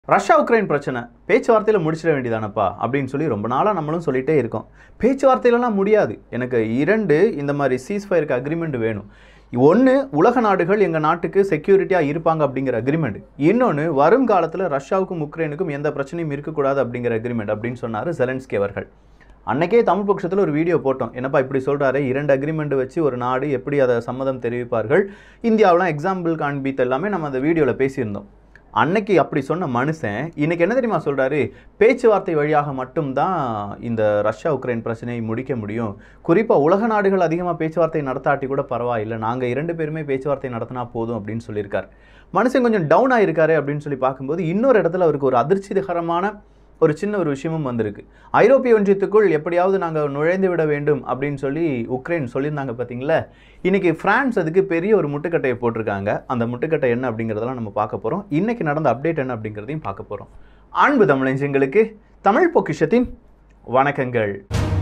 Russia Ukraine பிரச்சனை பேச்சுவார்த்தையில் முடிச்சிட வேண்டியதானப்பா அப்படின்னு சொல்லி ரொம்ப நாளாக நம்மளும் சொல்லிட்டே இருக்கோம் பேச்சுவார்த்தையிலலாம் முடியாது எனக்கு இரண்டு இந்த மாதிரி சீஸ் ஃபயருக்கு அக்ரிமெண்ட் வேணும் ஒன்று உலக நாடுகள் எங்கள் நாட்டுக்கு செக்யூரிட்டியாக இருப்பாங்க அப்படிங்கிற அக்ரிமெண்ட் இன்னொன்று வரும் காலத்தில் ரஷ்யாவுக்கும் உக்ரைனுக்கும் எந்த பிரச்சனையும் இருக்கக்கூடாது அப்படிங்கிற அக்ரிமெண்ட் அப்படின்னு சொன்னார் ஜெலன்ஸ்கி அவர்கள் அன்னைக்கே தமிழ் பட்சத்தில் ஒரு வீடியோ போட்டோம் என்னப்பா இப்படி சொல்கிறாரு இரண்டு அக்ரிமெண்ட் வச்சு ஒரு நாடு எப்படி அதை சம்மதம் தெரிவிப்பார்கள் இந்தியாவெலாம் எக்ஸாம்பிள் காண்பித்து எல்லாமே நம்ம அந்த வீடியோவில் பேசியிருந்தோம் அன்னைக்கு அப்படி சொன்ன மனுஷன் இன்னைக்கு என்ன தெரியுமா சொல்றாரு பேச்சுவார்த்தை வழியாக மட்டும்தான் இந்த ரஷ்யா உக்ரைன் பிரச்சனையை முடிக்க முடியும் குறிப்பாக உலக நாடுகள் அதிகமாக பேச்சுவார்த்தை நடத்தாட்டி கூட பரவாயில்லை நாங்கள் இரண்டு பேருமே பேச்சுவார்த்தை நடத்தினா போதும் அப்படின்னு சொல்லியிருக்கார் மனுஷன் கொஞ்சம் டவுன் ஆயிருக்காரு அப்படின்னு சொல்லி பார்க்கும்போது இன்னொரு இடத்துல அவருக்கு ஒரு அதிர்ச்சிகரமான ஒரு சின்ன ஒரு விஷயமும் வந்திருக்கு ஐரோப்பிய ஒன்றியத்துக்குள் எப்படியாவது நாங்கள் நுழைந்து விட வேண்டும் அப்படின்னு சொல்லி உக்ரைன் சொல்லியிருந்தாங்க பார்த்தீங்களா இன்னைக்கு பிரான்ஸ் அதுக்கு பெரிய ஒரு முட்டுக்கட்டையை போட்டிருக்காங்க அந்த முட்டுக்கட்டை என்ன அப்படிங்கிறதெல்லாம் நம்ம பார்க்க போகிறோம் இன்னைக்கு நடந்த அப்டேட் என்ன அப்படிங்கிறதையும் பார்க்க போகிறோம் அன்பு தமிழஞ்சங்களுக்கு தமிழ் பொக்கிஷத்தின் வணக்கங்கள்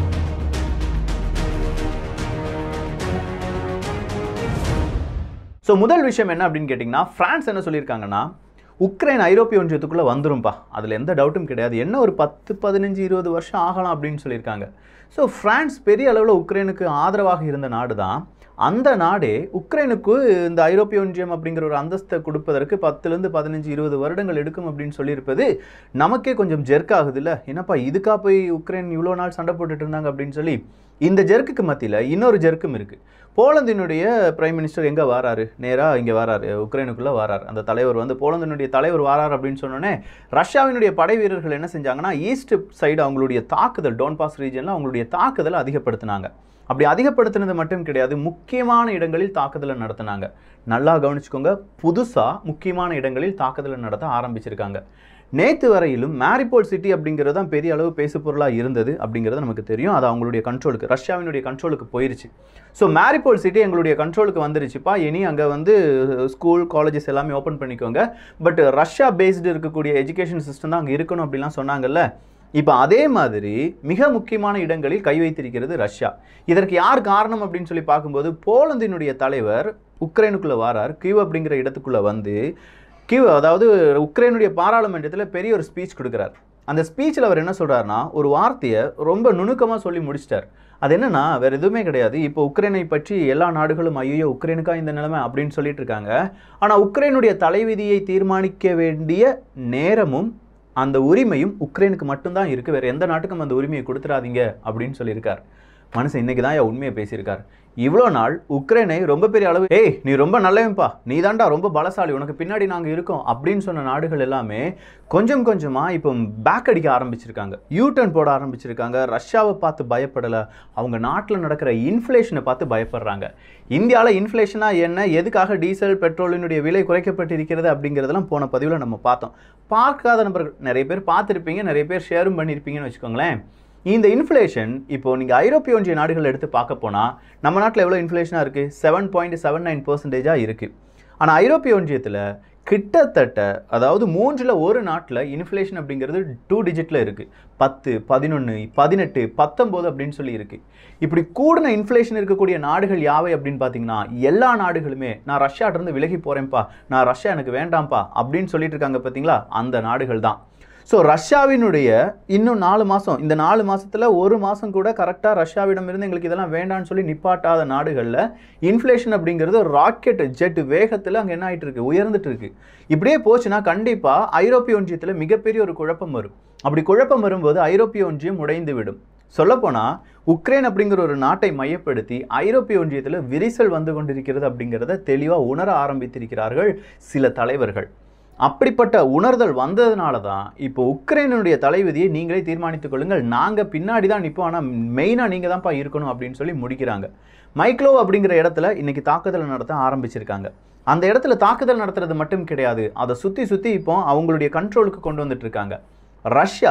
ஸோ முதல் விஷயம் என்ன அப்படின்னு கேட்டிங்கன்னா ஃப்ரான்ஸ் என்ன சொல்லியிருக்காங்கன்னா உக்ரைன் ஐரோப்பிய ஒன்றியத்துக்குள்ளே வந்துரும்பா அதில் எந்த டவுட்டும் கிடையாது என்ன ஒரு பத்து பதினஞ்சு இருபது வருஷம் ஆகலாம் அப்படின்னு சொல்லியிருக்காங்க ஸோ ஃப்ரான்ஸ் பெரிய அளவில் உக்ரைனுக்கு ஆதரவாக இருந்த நாடு தான் அந்த நாடே உக்ரைனுக்கு இந்த ஐரோப்பிய ஒன்றியம் அப்படிங்கிற ஒரு அந்தஸ்தை கொடுப்பதற்கு பத்துலேருந்து பதினஞ்சு இருபது வருடங்கள் எடுக்கும் அப்படின்னு சொல்லியிருப்பது நமக்கே கொஞ்சம் ஜெர்க் ஆகுது இல்லை என்னப்பா இதுக்கா போய் உக்ரைன் இவ்வளோ நாள் சண்டை போட்டுட்டு இருந்தாங்க அப்படின்னு சொல்லி இந்த ஜெர்க்குக்கு மத்தியில் இன்னொரு ஜெர்க்கும் இருக்குது போலந்தினுடைய பிரைம் மினிஸ்டர் எங்கே வராரு நேராக இங்கே வராரு உக்ரைனுக்குள்ளே வராரு அந்த தலைவர் வந்து போலந்தினுடைய தலைவர் வராரு அப்படின்னு சொன்னோன்னே ரஷ்யாவினுடைய படை வீரர்கள் என்ன செஞ்சாங்கன்னா ஈஸ்ட் சைடு அவங்களுடைய தாக்குதல் டோன்பாஸ் ரீஜனில் அவங்களுடைய தாக்குதலை அதிகப்படுத்தினாங்க அப்படி அதிகப்படுத்தினது மட்டும் கிடையாது முக்கியமான இடங்களில் தாக்குதலை நடத்தினாங்க நல்லா கவனிச்சுக்கோங்க புதுசாக முக்கியமான இடங்களில் தாக்குதலை நடத்த ஆரம்பிச்சிருக்காங்க நேற்று வரையிலும் மேரிபோல் சிட்டி அப்படிங்கிறது தான் பெரிய அளவு பேசு பொருளாக இருந்தது அப்படிங்கிறது நமக்கு தெரியும் அது அவங்களுடைய கண்ட்ரோலுக்கு ரஷ்யாவினுடைய கண்ட்ரோலுக்கு போயிருச்சு ஸோ மேரிபோல் சிட்டி எங்களுடைய கண்ட்ரோலுக்கு வந்துருச்சுப்பா இனி அங்கே வந்து ஸ்கூல் காலேஜஸ் எல்லாமே ஓப்பன் பண்ணிக்கோங்க பட் ரஷ்யா பேஸ்டு இருக்கக்கூடிய எஜுகேஷன் சிஸ்டம் தான் அங்கே இருக்கணும் அப்படிலாம் சொன்னாங்கல்ல இப்போ அதே மாதிரி மிக முக்கியமான இடங்களில் கை வைத்திருக்கிறது ரஷ்யா இதற்கு யார் காரணம் அப்படின்னு சொல்லி பார்க்கும்போது போலந்தினுடைய தலைவர் உக்ரைனுக்குள்ளே வாரார் கிவ் அப்படிங்கிற இடத்துக்குள்ளே வந்து கிவ் அதாவது உக்ரைனுடைய பாராளுமன்றத்தில் பெரிய ஒரு ஸ்பீச் கொடுக்குறார் அந்த ஸ்பீச்சில் அவர் என்ன சொல்கிறாருன்னா ஒரு வார்த்தையை ரொம்ப நுணுக்கமாக சொல்லி முடிச்சிட்டார் அது என்னன்னா வேறு எதுவுமே கிடையாது இப்போ உக்ரைனை பற்றி எல்லா நாடுகளும் ஐயோ உக்ரைனுக்கா இந்த நிலைமை அப்படின்னு சொல்லிட்டு இருக்காங்க ஆனால் உக்ரைனுடைய தலைவிதியை தீர்மானிக்க வேண்டிய நேரமும் அந்த உரிமையும் உக்ரைனுக்கு மட்டும்தான் இருக்குது வேறு எந்த நாட்டுக்கும் அந்த உரிமையை கொடுத்துடாதீங்க அப்படின்னு சொல்லியிருக்கார் மனுஷன் இன்னைக்கு தான் உண்மையை பேசியிருக்கார் இவ்வளோ நாள் உக்ரைனை ரொம்ப பெரிய அளவு ஏய் நீ ரொம்ப நல்லவன்பா நீ தாண்டா ரொம்ப பலசாலி உனக்கு பின்னாடி நாங்கள் இருக்கோம் அப்படின்னு சொன்ன நாடுகள் எல்லாமே கொஞ்சம் கொஞ்சமாக இப்போ பேக் அடிக்க ஆரம்பிச்சிருக்காங்க யூ டர்ன் போட ஆரம்பிச்சிருக்காங்க ரஷ்யாவை பார்த்து பயப்படலை அவங்க நாட்டில் நடக்கிற இன்ஃப்ளேஷனை பார்த்து பயப்படுறாங்க இந்தியாவில் இன்ஃப்ளேஷனாக என்ன எதுக்காக டீசல் பெட்ரோலினுடைய விலை குறைக்கப்பட்டிருக்கிறது அப்படிங்கிறதெல்லாம் போன பதிவில் நம்ம பார்த்தோம் பார்க்காத நபர்கள் நிறைய பேர் பார்த்துருப்பீங்க நிறைய பேர் ஷேரும் பண்ணியிருப்பீங்கன்னு வச்சுக்கோங்களேன் இந்த இன்ஃப்ளேஷன் இப்போ நீங்கள் ஐரோப்பிய ஒன்றிய நாடுகள் எடுத்து பார்க்க போனால் நம்ம நாட்டில் எவ்வளோ இன்ஃப்ளேஷனாக இருக்குது செவன் பாயிண்ட் செவன் நைன் பர்சன்டேஜாக இருக்குது ஆனால் ஐரோப்பிய ஒன்றியத்தில் கிட்டத்தட்ட அதாவது மூன்றில் ஒரு நாட்டில் இன்ஃப்ளேஷன் அப்படிங்கிறது டூ டிஜிட்டில் இருக்குது பத்து பதினொன்று பதினெட்டு பத்தொம்போது அப்படின்னு சொல்லி இருக்குது இப்படி கூடின இன்ஃப்ளேஷன் இருக்கக்கூடிய நாடுகள் யாவை அப்படின்னு பார்த்தீங்கன்னா எல்லா நாடுகளுமே நான் ரஷ்யாட்டிருந்து விலகி போகிறேன்ப்பா நான் ரஷ்யா எனக்கு வேண்டாம்ப்பா அப்படின்னு சொல்லிட்டு இருக்காங்க பார்த்தீங்களா அந்த நாடுகள் தான் ஸோ ரஷ்யாவினுடைய இன்னும் நாலு மாதம் இந்த நாலு மாதத்தில் ஒரு மாதம் கூட கரெக்டாக ரஷ்யாவிடமிருந்து எங்களுக்கு இதெல்லாம் வேண்டாம்னு சொல்லி நிப்பாட்டாத நாடுகளில் இன்ஃப்ளேஷன் அப்படிங்கிறது ஒரு ராக்கெட் ஜெட் வேகத்தில் அங்கே என்ன ஆகிட்டு இருக்கு உயர்ந்துட்டு இருக்கு இப்படியே போச்சுன்னா கண்டிப்பாக ஐரோப்பிய ஒன்றியத்தில் மிகப்பெரிய ஒரு குழப்பம் வரும் அப்படி குழப்பம் வரும்போது ஐரோப்பிய ஒன்றியம் உடைந்து விடும் சொல்லப்போனால் உக்ரைன் அப்படிங்கிற ஒரு நாட்டை மையப்படுத்தி ஐரோப்பிய ஒன்றியத்தில் விரிசல் வந்து கொண்டிருக்கிறது அப்படிங்கிறத தெளிவாக உணர ஆரம்பித்திருக்கிறார்கள் சில தலைவர்கள் அப்படிப்பட்ட உணர்தல் வந்ததுனால தான் இப்போ உக்ரைனுடைய தலைவிதியை நீங்களே தீர்மானித்துக் கொள்ளுங்கள் நாங்கள் பின்னாடி தான் நிற்போம் ஆனால் மெயினாக நீங்கள் தான்ப்பா இருக்கணும் அப்படின்னு சொல்லி முடிக்கிறாங்க மைக்ளோ அப்படிங்கிற இடத்துல இன்னைக்கு தாக்குதல் நடத்த ஆரம்பிச்சிருக்காங்க அந்த இடத்துல தாக்குதல் நடத்துறது மட்டும் கிடையாது அதை சுற்றி சுற்றி இப்போ அவங்களுடைய கண்ட்ரோலுக்கு கொண்டு வந்துட்டு இருக்காங்க ரஷ்யா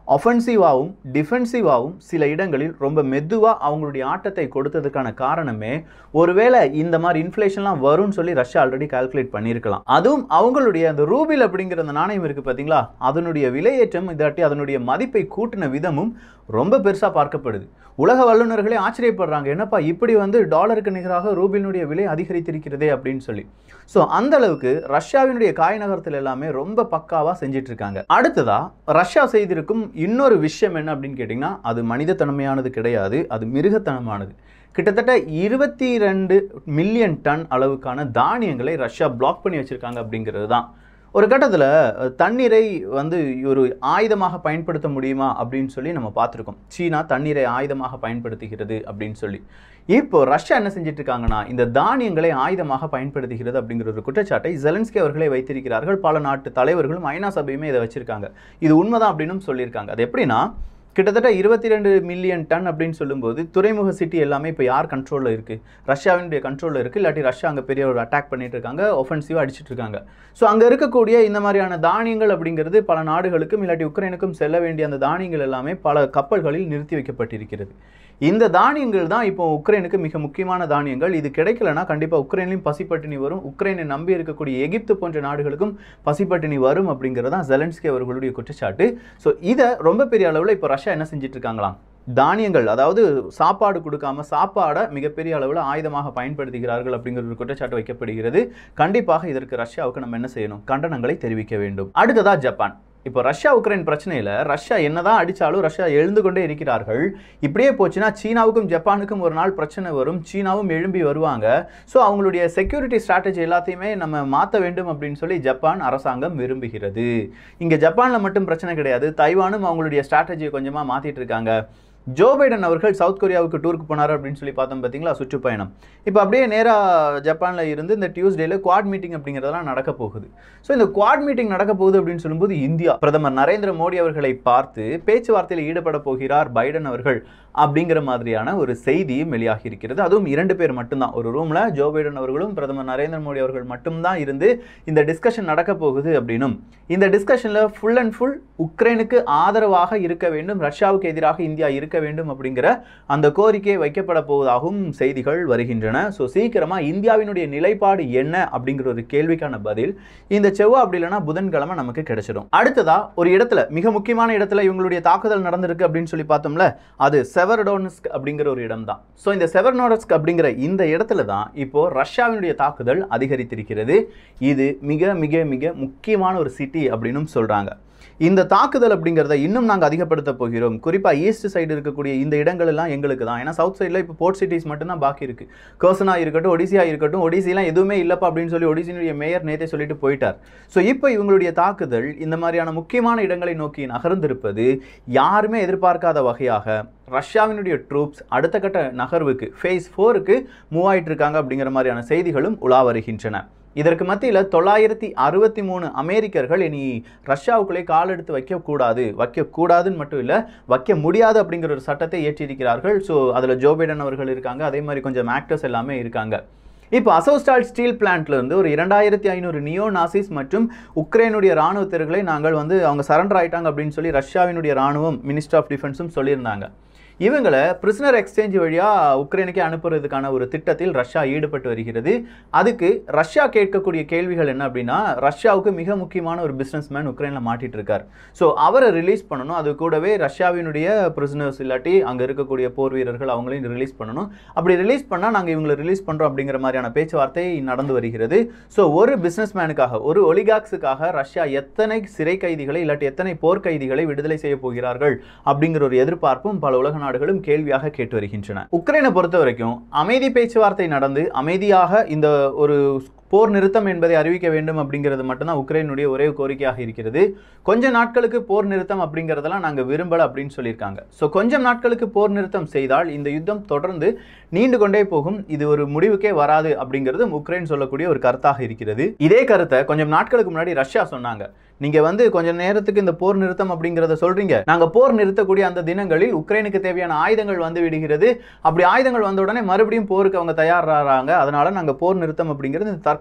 ஒஃபென்சிவாகவும் டிஃபென்சிவாகவும் சில இடங்களில் ரொம்ப மெதுவாக அவங்களுடைய ஆட்டத்தை கொடுத்ததுக்கான காரணமே ஒருவேளை இந்த மாதிரி இன்ஃப்ளேஷன்லாம் வரும்னு சொல்லி ரஷ்யா ஆல்ரெடி கால்குலேட் பண்ணியிருக்கலாம் அதுவும் அவங்களுடைய அந்த ரூபில் அப்படிங்கிற அந்த நாணயம் இருக்குது பார்த்தீங்களா அதனுடைய விலையேற்றம் இதாட்டி அதனுடைய மதிப்பை கூட்டின விதமும் ரொம்ப பெருசாக பார்க்கப்படுது உலக வல்லுநர்களே ஆச்சரியப்படுறாங்க என்னப்பா இப்படி வந்து டாலருக்கு நிகராக ரூபிலினுடைய விலை அதிகரித்திருக்கிறதே அப்படின்னு சொல்லி ஸோ அந்த அளவுக்கு ரஷ்யாவினுடைய காய் நகரத்தில் எல்லாமே ரொம்ப பக்காவாக செஞ்சிட்டு இருக்காங்க அடுத்ததா ரஷ்யா செய்திருக்கும் இன்னொரு விஷயம் என்ன அப்படின்னு கேட்டிங்கன்னா அது மனிதத்தன்மையானது கிடையாது அது மிருகத்தனமானது கிட்டத்தட்ட இருபத்தி ரெண்டு மில்லியன் டன் அளவுக்கான தானியங்களை ரஷ்யா பிளாக் பண்ணி வச்சிருக்காங்க அப்படிங்கிறது தான் ஒரு கட்டத்தில் தண்ணீரை வந்து ஒரு ஆயுதமாக பயன்படுத்த முடியுமா அப்படின்னு சொல்லி நம்ம பார்த்துருக்கோம் சீனா தண்ணீரை ஆயுதமாக பயன்படுத்துகிறது அப்படின்னு சொல்லி இப்போ ரஷ்யா என்ன செஞ்சுட்டு இருக்காங்கன்னா இந்த தானியங்களை ஆயுதமாக பயன்படுத்துகிறது அப்படிங்கிற ஒரு குற்றச்சாட்டை ஜெலன்ஸ்கி அவர்களே வைத்திருக்கிறார்கள் பல நாட்டு தலைவர்களும் ஐநா சபையுமே இதை வச்சிருக்காங்க இது உண்மைதான் அப்படின்னு சொல்லியிருக்காங்க அது எப்படின்னா கிட்டத்தட்ட இருபத்தி ரெண்டு மில்லியன் டன் அப்படின்னு சொல்லும்போது துறைமுக சிட்டி எல்லாமே இப்போ யார் கண்ட்ரோலில் இருக்குது ரஷ்யாவினுடைய கண்ட்ரோலில் இருக்குது இல்லாட்டி ரஷ்யா அங்கே பெரிய ஒரு அட்டாக் பண்ணிட்டு இருக்காங்க ஒஃபென்சிவாக அடிச்சிட்டு இருக்காங்க ஸோ அங்கே இருக்கக்கூடிய இந்த மாதிரியான தானியங்கள் அப்படிங்கிறது பல நாடுகளுக்கும் இல்லாட்டி உக்ரைனுக்கும் செல்ல வேண்டிய அந்த தானியங்கள் எல்லாமே பல கப்பல்களில் நிறுத்தி வைக்கப்பட்டிருக்கிறது இந்த தானியங்கள் தான் இப்போ உக்ரைனுக்கு மிக முக்கியமான தானியங்கள் இது கிடைக்கலனா கண்டிப்பாக உக்ரைன்லையும் பசிப்பட்டினி வரும் உக்ரைனை நம்பி இருக்கக்கூடிய எகிப்து போன்ற நாடுகளுக்கும் பசிப்பட்டினி வரும் அப்படிங்கிறது தான் ஜெலன்ஸ்கி அவர்களுடைய குற்றச்சாட்டு ஸோ இதை ரொம்ப பெரிய அளவில் இப்போ ரஷ்யா என்ன செஞ்சுட்டு இருக்காங்களாம் தானியங்கள் அதாவது சாப்பாடு கொடுக்காம சாப்பாடை மிகப்பெரிய அளவில் ஆயுதமாக பயன்படுத்துகிறார்கள் அப்படிங்கிற ஒரு குற்றச்சாட்டு வைக்கப்படுகிறது கண்டிப்பாக இதற்கு ரஷ்யாவுக்கு நம்ம என்ன செய்யணும் கண்டனங்களை தெரிவிக்க வேண்டும் அடுத்ததா ஜப்பான் இப்போ ரஷ்யா உக்ரைன் பிரச்சனையில் ரஷ்யா என்னதான் அடித்தாலும் ரஷ்யா எழுந்து கொண்டே இருக்கிறார்கள் இப்படியே போச்சுன்னா சீனாவுக்கும் ஜப்பானுக்கும் ஒரு நாள் பிரச்சனை வரும் சீனாவும் எழும்பி வருவாங்க ஸோ அவங்களுடைய செக்யூரிட்டி ஸ்ட்ராட்டஜி எல்லாத்தையுமே நம்ம மாற்ற வேண்டும் அப்படின்னு சொல்லி ஜப்பான் அரசாங்கம் விரும்புகிறது இங்கே ஜப்பானில் மட்டும் பிரச்சனை கிடையாது தைவானும் அவங்களுடைய ஸ்ட்ராட்டஜியை கொஞ்சமாக மாற்றிட்டு இருக்காங்க ஜோ பைடன் அவர்கள் சவுத் கொரியாவுக்கு டூருக்கு போனார் அப்படின்னு சொல்லி பார்த்தோம் பார்த்தீங்களா சுற்றுப்பயணம் இப்போ அப்படியே நேராக ஜப்பானில் இருந்து இந்த டியூஸ்டேல குவாட் மீட்டிங் அப்படிங்கிறதெல்லாம் நடக்க போகுது ஸோ இந்த குவாட் மீட்டிங் நடக்க போகுது அப்படின்னு சொல்லும்போது இந்தியா பிரதமர் நரேந்திர மோடி அவர்களை பார்த்து பேச்சுவார்த்தையில் ஈடுபட போகிறார் பைடன் அவர்கள் அப்படிங்கிற மாதிரியான ஒரு செய்தியும் வெளியாகி இருக்கிறது அதுவும் இரண்டு பேர் மட்டும்தான் ஒரு ரூமில் ஜோ பைடன் அவர்களும் பிரதமர் நரேந்திர மோடி அவர்கள் மட்டும்தான் இருந்து இந்த டிஸ்கஷன் நடக்க போகுது அப்படின்னும் இந்த டிஸ்கஷனில் ஃபுல் அண்ட் ஃபுல் உக்ரைனுக்கு ஆதரவாக இருக்க வேண்டும் ரஷ்யாவுக்கு எதிராக இந்தியா இருக்க வேண்டும் அப்படிங்கிற அந்த கோரிக்கை வைக்கப்பட போவதாகவும் செய்திகள் வருகின்றன ஸோ சீக்கிரமாக இந்தியாவினுடைய நிலைப்பாடு என்ன அப்படிங்கிற ஒரு கேள்விக்கான பதில் இந்த செவ்வாய் அப்படி இல்லைன்னா புதன்கிழமை நமக்கு கிடைச்சிடும் அடுத்ததா ஒரு இடத்துல மிக முக்கியமான இடத்துல இவங்களுடைய தாக்குதல் நடந்திருக்கு அப்படின்னு சொல்லி பார்த்தோம்ல அது செவர்டோனஸ்க் அப்படிங்கிற ஒரு இடம் தான் ஸோ இந்த செவர்னோடஸ்க் அப்படிங்கிற இந்த இடத்துல தான் இப்போ ரஷ்யாவினுடைய தாக்குதல் அதிகரித்திருக்கிறது இது மிக மிக மிக முக்கியமான ஒரு சிட்டி அப்படின்னும் சொல்றாங்க இந்த தாக்குதல் அப்படிங்கிறத இன்னும் நாங்கள் அதிகப்படுத்த போகிறோம் குறிப்பாக ஈஸ்ட் சைடு இருக்கக்கூடிய இந்த இடங்கள் எல்லாம் எங்களுக்கு தான் ஏன்னா சவுத் சைடில் இப்போ போர்ட் சிட்டிஸ் மட்டும்தான் பாக்கி இருக்கு கர்சனா இருக்கட்டும் ஒடிசியா இருக்கட்டும் ஒடிசிலாம் எதுவுமே இல்லைப்பா அப்படின்னு சொல்லி ஒடிசினுடைய மேயர் நேத்தே சொல்லிட்டு போயிட்டார் ஸோ இப்போ இவங்களுடைய தாக்குதல் இந்த மாதிரியான முக்கியமான இடங்களை நோக்கி நகர்ந்திருப்பது யாருமே எதிர்பார்க்காத வகையாக ரஷ்யாவினுடைய ட்ரூப்ஸ் அடுத்த கட்ட நகர்வுக்கு ஃபேஸ் ஃபோருக்கு மூவ் ஆயிட்டு இருக்காங்க அப்படிங்கிற மாதிரியான செய்திகளும் உலா வருகின்றன இதற்கு மத்தியில் தொள்ளாயிரத்தி அறுபத்தி மூணு அமெரிக்கர்கள் இனி ரஷ்யாவுக்குள்ளே கால் எடுத்து வைக்கக்கூடாது வைக்கக்கூடாதுன்னு மட்டும் இல்லை வைக்க முடியாது அப்படிங்கிற ஒரு சட்டத்தை ஏற்றிருக்கிறார்கள் ஸோ அதில் ஜோ பைடன் அவர்கள் இருக்காங்க அதே மாதிரி கொஞ்சம் ஆக்டர்ஸ் எல்லாமே இருக்காங்க இப்போ அசோஸ்டால் ஸ்டீல் பிளான்ட்ல இருந்து ஒரு இரண்டாயிரத்தி ஐநூறு நியோ நாசிஸ் மற்றும் உக்ரைனுடைய ராணுவத்தினர்களை நாங்கள் வந்து அவங்க சரண்டர் ஆயிட்டாங்க அப்படின்னு சொல்லி ரஷ்யாவினுடைய ராணுவம் மினிஸ்டர் ஆஃப் டிஃபென்ஸும் சொல்லியிருந்தாங்க இவங்களை பிரிசனர் எக்ஸ்சேஞ்ச் வழியாக உக்ரைனுக்கே அனுப்புறதுக்கான ஒரு திட்டத்தில் ரஷ்யா ஈடுபட்டு வருகிறது அதுக்கு ரஷ்யா கேட்கக்கூடிய கேள்விகள் என்ன அப்படின்னா ரஷ்யாவுக்கு மிக முக்கியமான ஒரு பிஸ்னஸ் மேன் உக்ரைனில் மாட்டிட்டு இருக்கார் ஸோ அவரை ரிலீஸ் பண்ணணும் அது கூடவே ரஷ்யாவினுடைய பிரிசனர்ஸ் இல்லாட்டி அங்கே இருக்கக்கூடிய போர் வீரர்கள் அவங்களையும் ரிலீஸ் பண்ணணும் அப்படி ரிலீஸ் பண்ணால் நாங்கள் இவங்களை ரிலீஸ் பண்ணுறோம் அப்படிங்கிற மாதிரியான பேச்சுவார்த்தை நடந்து வருகிறது ஸோ ஒரு பிஸ்னஸ் மேனுக்காக ஒரு ஒலிகாக்ஸுக்காக ரஷ்யா எத்தனை சிறை கைதிகளை இல்லாட்டி எத்தனை போர் கைதிகளை விடுதலை செய்ய போகிறார்கள் அப்படிங்கிற ஒரு எதிர்பார்ப்பும் பல உலக நாடுகளும் கேள்வியாக கேட்டு வருகின்றன உக்ரைனை பொறுத்த வரைக்கும் அமைதி பேச்சுவார்த்தை நடந்து அமைதியாக இந்த ஒரு போர் நிறுத்தம் என்பதை அறிவிக்க வேண்டும் அப்படிங்கிறது மட்டும்தான் உக்ரைனுடைய ஒரே கோரிக்கையாக இருக்கிறது கொஞ்ச நாட்களுக்கு போர் நிறுத்தம் அப்படிங்கிறதெல்லாம் நாங்கள் விரும்பல அப்படின்னு சொல்லியிருக்காங்க ஸோ கொஞ்சம் நாட்களுக்கு போர் நிறுத்தம் செய்தால் இந்த யுத்தம் தொடர்ந்து நீண்டு கொண்டே போகும் இது ஒரு முடிவுக்கே வராது அப்படிங்கிறது உக்ரைன் சொல்லக்கூடிய ஒரு கருத்தாக இருக்கிறது இதே கருத்தை கொஞ்சம் நாட்களுக்கு முன்னாடி ரஷ்யா சொன்னாங்க நீங்க வந்து கொஞ்ச நேரத்துக்கு இந்த போர் நிறுத்தம் அப்படிங்கிறத சொல்றீங்க நாங்க போர் நிறுத்தக்கூடிய அந்த தினங்களில் உக்ரைனுக்கு தேவையான ஆயுதங்கள் வந்து விடுகிறது அப்படி ஆயுதங்கள் வந்த உடனே மறுபடியும் போருக்கு அவங்க தயாராகிறாங்க அதனால நாங்க போர் நிறுத்தம் அப்படிங்கிறது இந்த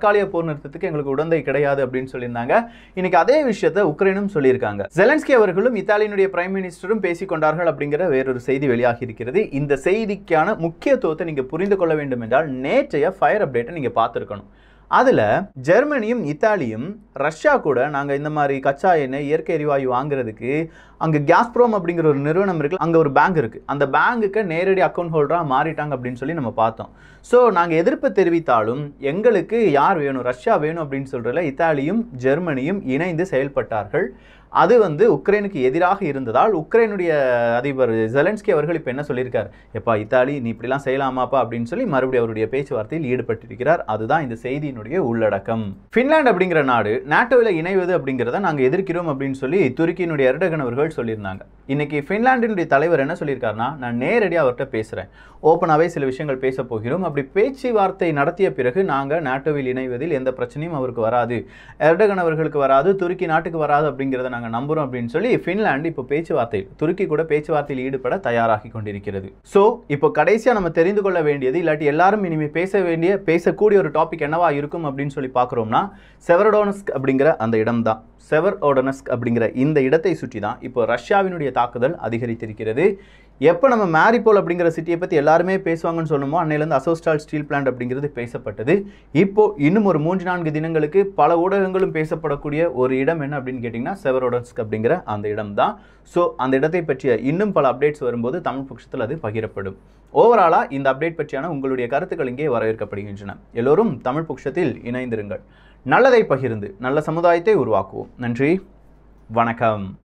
தற்காலிக போர் நிறுத்தத்துக்கு எங்களுக்கு உடந்தை கிடையாது அப்படின்னு சொல்லியிருந்தாங்க இன்னைக்கு அதே விஷயத்த உக்ரைனும் சொல்லியிருக்காங்க ஜெலன்ஸ்கி அவர்களும் இத்தாலியினுடைய பிரைம் மினிஸ்டரும் பேசிக் கொண்டார்கள் அப்படிங்கிற வேறொரு செய்தி வெளியாகி இருக்கிறது இந்த செய்திக்கான முக்கியத்துவத்தை நீங்க புரிந்து கொள்ள வேண்டும் என்றால் நேற்றைய ஃபயர் அப்டேட்டை நீங்க பார்த்துருக்கணும் அதில் ஜெர்மனியும் இத்தாலியும் ரஷ்யா கூட நாங்கள் இந்த மாதிரி கச்சா எண்ணெய் இயற்கை எரிவாயு வாங்குறதுக்கு அங்கே கேஸ்ப்ரோம் அப்படிங்கிற ஒரு நிறுவனம் இருக்கு அங்கே ஒரு பேங்க் இருக்குது அந்த பேங்குக்கு நேரடி அக்கௌண்ட் ஹோல்டராக மாறிட்டாங்க அப்படின்னு சொல்லி நம்ம பார்த்தோம் ஸோ நாங்கள் எதிர்ப்பு தெரிவித்தாலும் எங்களுக்கு யார் வேணும் ரஷ்யா வேணும் அப்படின்னு சொல்கிறதுல இத்தாலியும் ஜெர்மனியும் இணைந்து செயல்பட்டார்கள் அது வந்து உக்ரைனுக்கு எதிராக இருந்ததால் உக்ரைனுடைய அதிபர் ஜெலன்ஸ்கி அவர்கள் இப்போ என்ன சொல்லியிருக்கார் எப்பா இத்தாலி நீ இப்படிலாம் செய்யலாமாப்பா அப்படின்னு சொல்லி மறுபடியும் அவருடைய பேச்சுவார்த்தையில் ஈடுபட்டிருக்கிறார் அதுதான் இந்த செய்தியினுடைய உள்ளடக்கம் ஃபின்லாந்து அப்படிங்கிற நாடு நாட்டோவில் இணைவது அப்படிங்கிறத நாங்கள் எதிர்க்கிறோம் அப்படின்னு சொல்லி துருக்கியினுடைய எர்டகன் அவர்கள் சொல்லியிருந்தாங்க இன்னைக்கு ஃபின்லாண்டினுடைய தலைவர் என்ன சொல்லியிருக்காருன்னா நான் நேரடியாக அவர்கிட்ட பேசுகிறேன் ஓப்பனாகவே சில விஷயங்கள் பேச போகிறோம் அப்படி பேச்சுவார்த்தை நடத்திய பிறகு நாங்கள் நாட்டோவில் இணைவதில் எந்த பிரச்சனையும் அவருக்கு வராது எர்டகன் அவர்களுக்கு வராது துருக்கி நாட்டுக்கு வராது அப்படிங்கிறத நாங்கள் நம்புகிறோம் அப்படின்னு சொல்லி ஃபின்லாந்து இப்போ பேச்சுவார்த்தை துருக்கி கூட பேச்சுவார்த்தையில் ஈடுபட தயாராகி கொண்டிருக்கிறது ஸோ இப்போ கடைசியாக நம்ம தெரிந்து கொள்ள வேண்டியது இல்லாட்டி எல்லாரும் இனிமேல் பேச வேண்டிய பேசக்கூடிய ஒரு டாபிக் என்னவா இருக்கும் அப்படின்னு சொல்லி பார்க்குறோம்னா செவரடோனஸ்க் அப்படிங்கிற அந்த இடம் தான் செவர் ஓடனஸ்க் அப்படிங்கிற இந்த இடத்தை சுற்றி தான் இப்போ ரஷ்யாவினுடைய தாக்குதல் அதிகரித்திருக்கிறது எப்போ நம்ம மேரிபோல் அப்படிங்கிற சிட்டியை பற்றி எல்லாருமே பேசுவாங்கன்னு சொல்லுமோ அன்னையிலேருந்து அசோஸ்டால் ஸ்டீல் பிளான்ட் அப்படிங்கிறது பேசப்பட்டது இப்போ இன்னும் ஒரு மூன்று நான்கு தினங்களுக்கு பல ஊடகங்களும் பேசப்படக்கூடிய ஒரு இடம் என்ன அப்படின்னு கேட்டிங்கன்னா செவரோடன்ஸ்க் அப்படிங்கிற அந்த இடம் தான் ஸோ அந்த இடத்தை பற்றிய இன்னும் பல அப்டேட்ஸ் வரும்போது தமிழ் பட்சத்தில் அது பகிரப்படும் ஓவராலாக இந்த அப்டேட் பற்றியான உங்களுடைய கருத்துக்கள் இங்கே வரவேற்கப்படுகின்றன எல்லோரும் தமிழ் பட்சத்தில் இணைந்திருங்கள் நல்லதை பகிர்ந்து நல்ல சமுதாயத்தை உருவாக்குவோம் நன்றி வணக்கம்